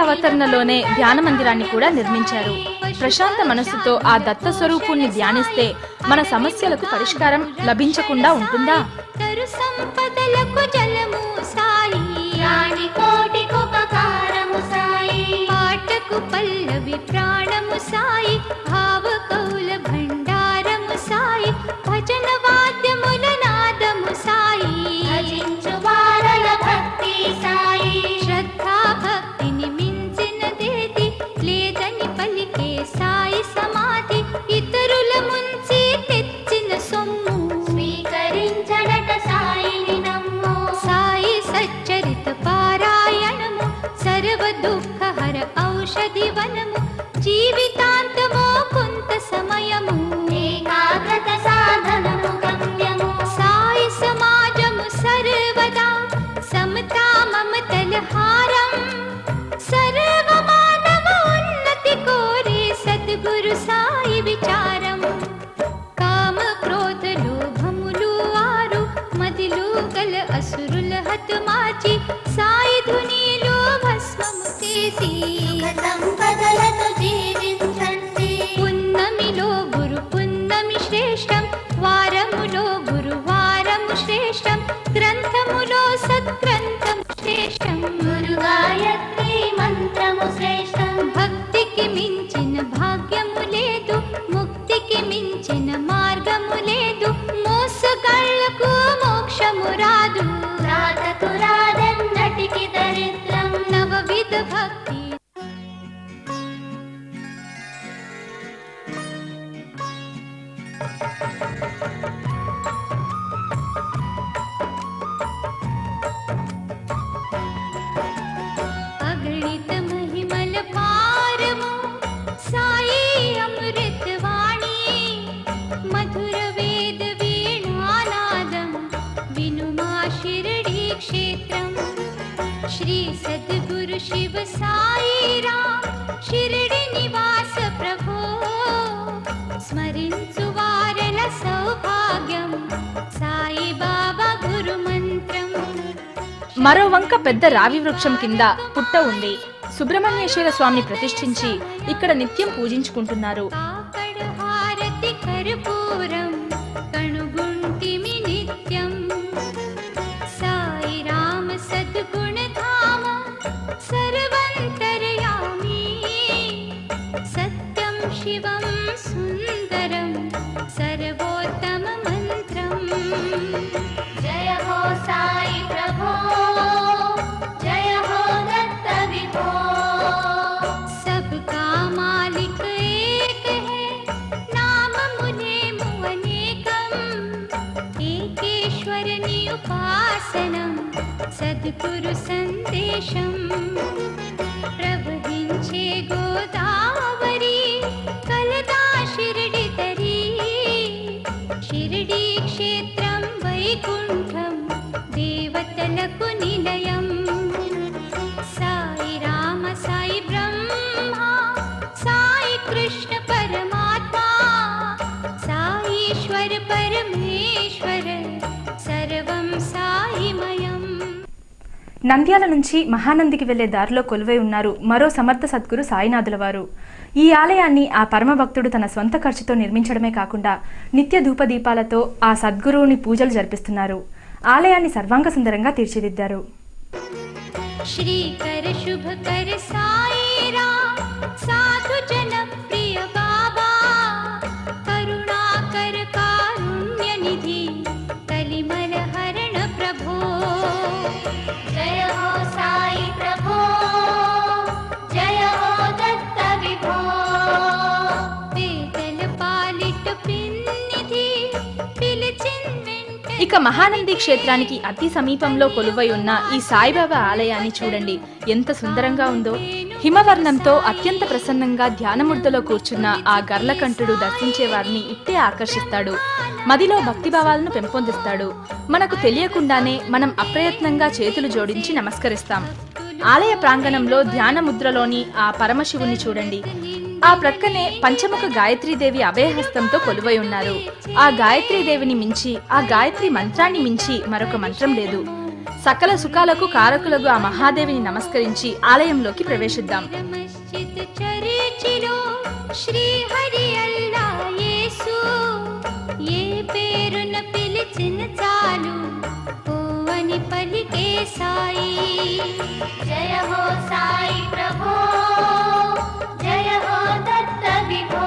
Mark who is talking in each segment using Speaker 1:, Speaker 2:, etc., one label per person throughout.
Speaker 1: అవతరణలోనే ధ్యాన మందిరాన్ని కూడా నిర్మించారు ప్రశాంత మనస్సుతో ఆ దత్త స్వరూపుణ్ణి ధ్యానిస్తే మన సమస్యలకు పరిష్కారం లభించకుండా ఉంటుందా
Speaker 2: తరు సంపదలకు జలము సాయి రాణి కోటికుపకారము సాయి పాటకు పల్లవి ప్రాణము సాయి భావ కౌల భండారము సాయి భజన వాద్యముల నాదము సాయి భజించు వారల భక్తి సాయి శ్రద్ధా భక్తిని మించినదేది లేదని పలికే సాయి సమాధి ఇతరుల ముంచి తెచ్చిన సొమ్ము స్వీకరించడట సాయిని నమ్ము సాయి సచ్చరిత పారాయణము సర్వ దుఃఖహర ఔషధి వనము జీవితాంతమో కొంత సమయము ఏకాగ్రత సాధనము గమ్యము సాయి సమాజము సర్వదా సమతా మమతల హారం సర్వ మానవ ఉన్నతి కోరే సద్గురు సాయి విచారం కామ క్రోధ లోభములు ఆరు మదిలో గల అసురుల హతమాచి సాయి ధునిలో భస్మము చేసి సంపదలతో జీవించండి పున్నమిలో గురు పున్నమి శ్రేష్టం వారములో గురువారము శ్రేష్టం గ్రంథములో సత్గ్రంథము శ్రేష్టం గురు గాయత్రి మంత్రము శ్రేష్టం భక్తికి మించిన భాగ్యము లేదు ముక్తికి మించిన మార్గము లేదు మోసగాళ్లకు మోక్షము రాదు రాతకు రాదన్నటికి దరిద్రం నవవిధ భక్తి అగణిత మహిమల పారము సాయి అమృత వాణి మధుర వేద వీణానాదం వినుమా షిరడి క్షేత్రం శ్రీ సద్గురు శివ సాయిరా షిరడి నివాస ప్రభో స్మరించు వారల సౌభాగ్యం సాయి బాబా గురు మంత్రం
Speaker 1: మరో వంక పెద్ద రావి వృక్షం కింద పుట్ట ఉంది సుబ్రహ్మణ్యేశ్వర స్వామిని ప్రతిష్ఠించి ఇక్కడ నిత్యం పూజించుకుంటున్నారు
Speaker 2: కాకడ హారతి కర్పూరం కణుగుంటిమి నిత్యం సాయి రామ సద్గుణ ధామ సర్వంతర్యామి సత్యం శివం సుందరం సర్వోత్తమ మంత్రం జయ హో సాయి ప్రభో జయ హో దత్త విభో सबका मालिक एक है नाम मुने मुअनेकम् एकेश्वरनि उपासनं सद्गुरु सन्देशं प्रवहिंचे गोदावरी कलदा शिरडि तरी शिरडी क्षेत्रं वैकुण्ठं देवतలకు నిలయం సాయి రామ సాయి బ్రహ్మ సాయి కృష్ణ పరమాత్మ సాయీశ్వర పరమేశ్వర సర్వం సాయిమయం
Speaker 3: నంద్యాల నుంచి మహానందికి వెళ్లే దారిలో కొలువై ఉన్నారు మరో సమర్థ సద్గురు సాయినాథుల వారు ఈ ఆలయాన్ని ఆ పరమ భక్తుడు తన స్వంత ఖర్చుతో నిర్మించడమే కాకుండా నిత్య ధూపదీపాలతో ఆ సద్గురువుని పూజలు జరిపిస్తున్నారు ఆలయాన్ని సర్వాంగ సుందరంగా తీర్చిదిద్దారు
Speaker 2: श्रीकर शुभ कर साई राम साधु जन प्रिय बाबा करुणा कर कारुण्य निधि कलिमल हरण प्रभो जय हो साई प्रभो जय हो दत्त विभो वेदल पालिट पिन्निधि पिलचिन वेंकट
Speaker 1: ఇక మహానంది క్షేత్రానికి అతి సమీపంలో కొలువై ఉన్న ఈ సాయిబాబా ఆలయాన్ని చూడండి ఎంత సుందరంగా ఉందో హిమవర్ణంతో అత్యంత ప్రసన్నంగా ధ్యానముద్రలో కూర్చున్న ఆ గర్లకంఠుడు దర్శించే వారిని ఇట్టే ఆకర్షిస్తాడు మదిలో భక్తిభావాలను పెంపొందిస్తాడు మనకు తెలియకుండానే మనం అప్రయత్నంగా చేతులు జోడించి నమస్కరిస్తాం ఆలయ ప్రాంగణంలో ధ్యాన ముద్రలోని ఆ పరమశివుని చూడండి ఆ ప్రక్కనే పంచముఖ గాయత్రీదేవి అభయహస్తంతో కొలువై ఉన్నారు ఆ గాయత్రీదేవిని మించి ఆ గాయత్రి మంత్రాన్ని మించి మరొక మంత్రం లేదు సకల సుఖాలకు కారకులకు ఆ మహాదేవిని నమస్కరించి ఆలయంలోకి ప్రవేశిద్దాం
Speaker 2: మస్జిద్ చరిచిలో శ్రీ హరి అల్లా యేసు ఏ పేరున పిలిచిన చాలు ఓ అని పలికే సాయి జయ హో సాయి ప్రభో జయ హో దత్త విభో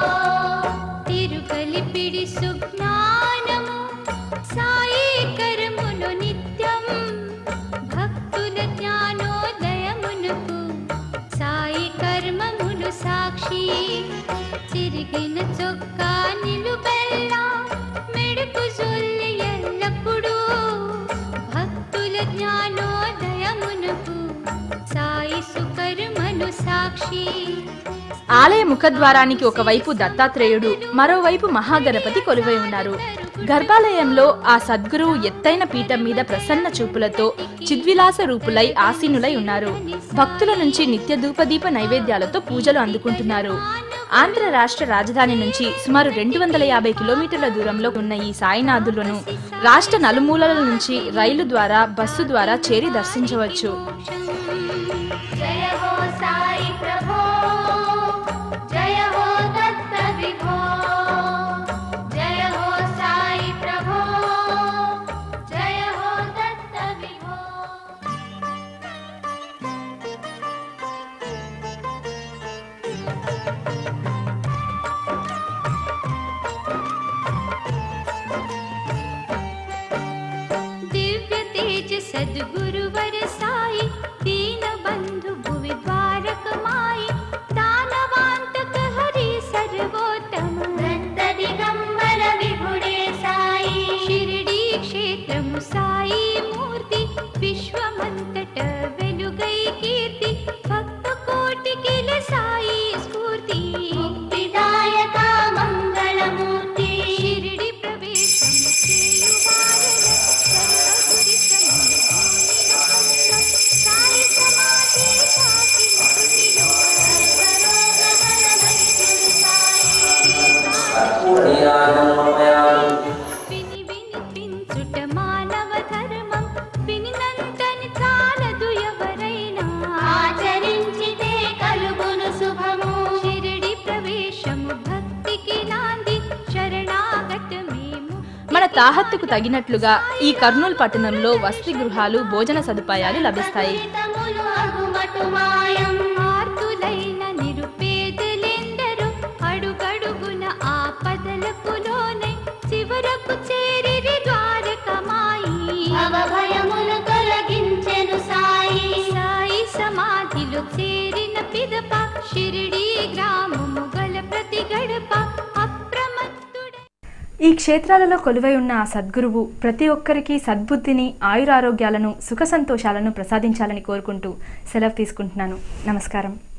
Speaker 2: తిరుగలిపిడి సుజ్ఞానము సాయి కరములు నిత్యం భక్తుల జ్ఞానోదయమునకు సాయి కర్మములు సాక్షి చిరిగిన చొక్కా నిలుబెల్లా మెడుపు జొల్లి ఎల్లప్పుడూ భక్తుల జ్ఞానోదయమునకు సాయి సుకర్మలు సాక్షి
Speaker 1: ఆలయ ముఖద్వారానికి ఒకవైపు దత్తాత్రేయుడు మరోవైపు మహాగణపతి కొలువై ఉన్నారు గర్భాలయంలో ఆ సద్గురువు ఎత్తైన పీఠం మీద ప్రసన్న చూపులతో చిద్విలాస రూపులై ఆసీనులై ఉన్నారు భక్తుల నుంచి నిత్య ధూపదీప నైవేద్యాలతో పూజలు అందుకుంటున్నారు ఆంధ్ర రాష్ట్ర రాజధాని నుంచి సుమారు రెండు వందల యాభై కిలోమీటర్ల దూరంలో ఉన్న ఈ సాయినాథులను రాష్ట్ర నలుమూలల నుంచి రైలు ద్వారా బస్సు ద్వారా చేరి దర్శించవచ్చు
Speaker 2: జయ హో సాయి ప్రభో జయ హో దత్త విభో జయ హో సాయి ప్రభో జయ హో దత్త విభో దివ్య తేజ సద్గురువర సాయి దీన బంధు భువి ద్వారకమాయి దానవాంతక హరి సర్వోత్తమ దత్త దిగంబర విభుడే సాయి షిరిడి క్షేత్రము సాయి మూర్తి విశ్వమంతట వెలుగై కీర్తి భక్త కోటికిల సాయి స్ఫూర్తి ముక్తిదాయక మంగళమూర్తి షిరిడి ప్రవేశము చేయువారల సర్వగురి సాయి సమాధి సాకి ముక్తిలో సర్వరోగహర వైద్యుడు సాయి విని వినిపించుట మానవ ధర్మం వినినంతని చాలదు ఎవరైనా ఆచరించితే కలుగును శుభము షిరిడి ప్రవేశము భక్తికి నాంది శరణాగతమేము
Speaker 1: మన తాహత్తుకు తగినట్లుగా ఈ కర్నూలు పట్టణంలో వసతి గృహాలు భోజన సదుపాయాలు లభిస్తాయి
Speaker 2: జీవితములు అగుమటు మాయం ఆర్తులైన నిరుపేదలెందరూ అడుగడుగున ఆపదలకు లోనై చివరకు చేరిరి ద్వారకమాయి భయములు తొలగించెను సాయి సాయి సమాధిలో చేరిన పిదప షిరిడి గ్రామము గల ప్రతి గడప అప్రమత్తుడై
Speaker 3: ఈ క్షేత్రాలలో కొలువై ఉన్న ఆ సద్గురువు ప్రతి ఒక్కరికి సద్బుద్ధిని ఆయురారోగ్యాలను సుఖ సంతోషాలను ప్రసాదించాలని కోరుకుంటూ సెలవు తీసుకుంటున్నాను నమస్కారం